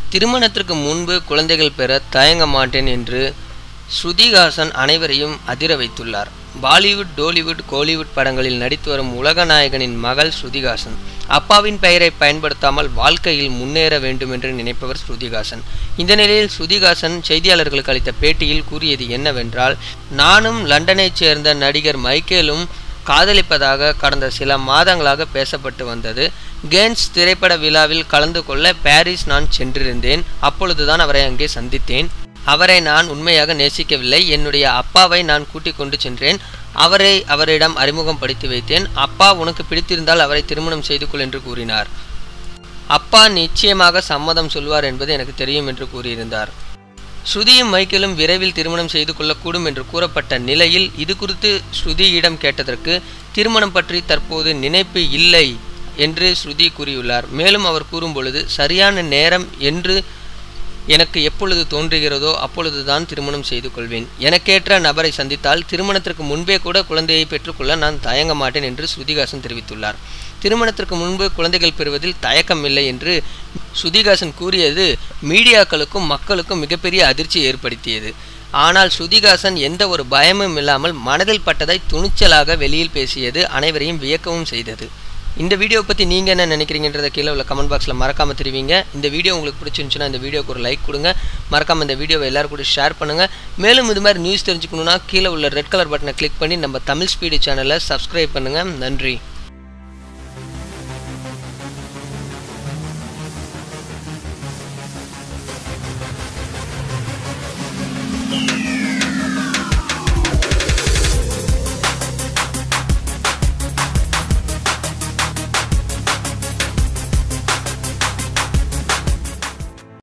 திருமணத்திற்கு முன்பு குழந்தைகள் பெற தயங்க மாட்டேன் என்று ஸ்ருதிஹாசன் அனைவரையும் அதிர வைத்துள்ளார் பாலிவுட் டோலிவுட் கோலிவுட் படங்களில் நடித்து வரும் உலக நாயகனின் மகள் ஸ்ருதிஹாசன் அப்பாவின் பெயரை பயன்படுத்தாமல் வாழ்க்கையில் முன்னேற வேண்டும் என்று நினைப்பவர் ஸ்ருதிஹாசன் இந்த நிலையில் ஸ்ருதிஹாசன் செய்தியாளர்களுக்கு அளித்த பேட்டியில் கூறியது என்னவென்றால் நானும் லண்டனைச் சேர்ந்த நடிகர் மைக்கேலும் காதலிப்பதாக கடந்த சில மாதங்களாக பேசப்பட்டு வந்தது கேன்ஸ் திரைப்பட விழாவில் கலந்து கொள்ள பாரிஸ் நான் சென்றிருந்தேன் அப்பொழுதுதான் அவரை அங்கே சந்தித்தேன் அவரை நான் உண்மையாக நேசிக்கவில்லை என்னுடைய அப்பாவை நான் கூட்டிக் கொண்டு சென்றேன் அவரை அவரிடம் அறிமுகம் படித்து வைத்தேன் அப்பா உனக்கு பிடித்திருந்தால் அவரை திருமணம் செய்து கொள் என்று கூறினார் அப்பா நிச்சயமாக சம்மதம் சொல்வார் என்பது எனக்கு தெரியும் என்று கூறியிருந்தார் ஸ்ருதியும் மைக்கேலும் விரைவில் திருமணம் செய்து கொள்ளக்கூடும் என்று கூறப்பட்ட நிலையில் இது குறித்து ஸ்ருதியிடம் கேட்டதற்கு திருமணம் பற்றி தற்போது நினைப்பு இல்லை என்று ஸ்ருதி கூறியுள்ளார் மேலும் அவர் கூறும்பொழுது சரியான நேரம் என்று எனக்கு எப்பொழுது தோன்றுகிறதோ அப்பொழுதுதான் திருமணம் செய்து கொள்வேன் எனக்கேற்ற நபரை சந்தித்தால் திருமணத்திற்கு முன்பே கூட குழந்தையை பெற்றுக்கொள்ள நான் தயங்க மாட்டேன் என்று ஸ்ருதிகாசன் தெரிவித்துள்ளார் திருமணத்திற்கு முன்பு குழந்தைகள் பெறுவதில் தயக்கமில்லை என்று ஸ்ருதிகாசன் கூறியது மீடியாக்களுக்கும் மக்களுக்கும் மிகப்பெரிய அதிர்ச்சி ஏற்படுத்தியது ஆனால் ஸ்ருதிகாசன் எந்த ஒரு பயமும் இல்லாமல் மனதில் பட்டதை துணிச்சலாக வெளியில் பேசியது அனைவரையும் வியக்கவும் செய்தது இந்த வீடியோ பற்றி நீங்கள் என்ன நினைக்கிறீங்கன்றத கீழே உள்ள கமெண்ட் பாக்ஸில் மறக்காமல் தெரிவிங்க இந்த வீடியோ உங்களுக்கு பிடிச்சிருந்துச்சுன்னா இந்த வீடியோக்கு ஒரு லைக் கொடுங்க மறக்காமல் இந்த வீடியோவை எல்லாரும் கூட ஷேர் பண்ணுங்கள் மேலும் இது மாதிரி நியூஸ் தெரிஞ்சுக்கணுன்னா கீழே உள்ள ரெட் கலர் பட்டனை கிளிக் பண்ணி நம்ம தமிழ் ஸ்பீடு சேனலை சப்ஸ்கிரைப் பண்ணுங்கள் நன்றி